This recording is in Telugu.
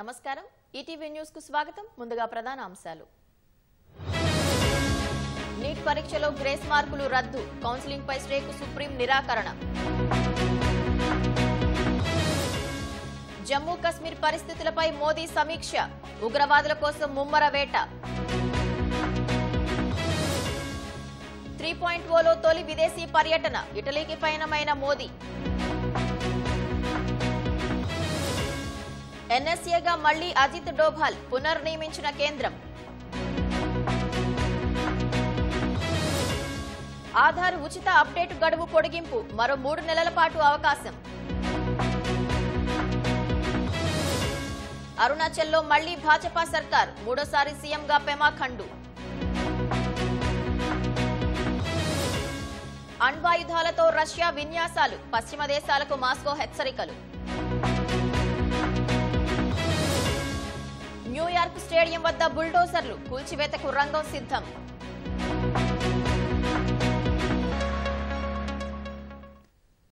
నమస్కారం ఈటీవీ న్యూస్ కు స్వాగతం ముందుగా ప్రధాన అంశాలు నీట్ పరీక్షలో గ్రేస్ మార్కులు రద్దు కౌన్సిలింగ్ పై స్టేకు సుప్రీం నిరాకరణ జమ్మూ కశ్మీర్ పరిస్థితులపై మోదీ సమీక్ష ఉగ్రవాదుల కోసం ముమ్మర వేట త్రీ పాయింట్ ఓలో తొలి విదేశీ పర్యటన ఇటలీకి పయనమైన మోదీ ఎన్ఎస్ఏగా మళ్లీ అజిత్ డోభాల్ పునర్నియమించిన కేంద్రం ఆధార్ ఉచిత అప్డేట్ గడువు పొడిగింపు మరో మూడు నెలల పాటు అవకాశం అరుణాచల్లో మళ్లీ భాజపా సర్కార్ మూడోసారి సీఎంగా పెమా ఖండు అణ్వాయుధాలతో రష్యా విన్యాసాలు పశ్చిమ దేశాలకు మాస్కో హెచ్చరికలు న్యూయార్క్ స్టేడియం వద్ద బుల్డోజర్లు కూల్చివేతకు రంగం సిద్ధం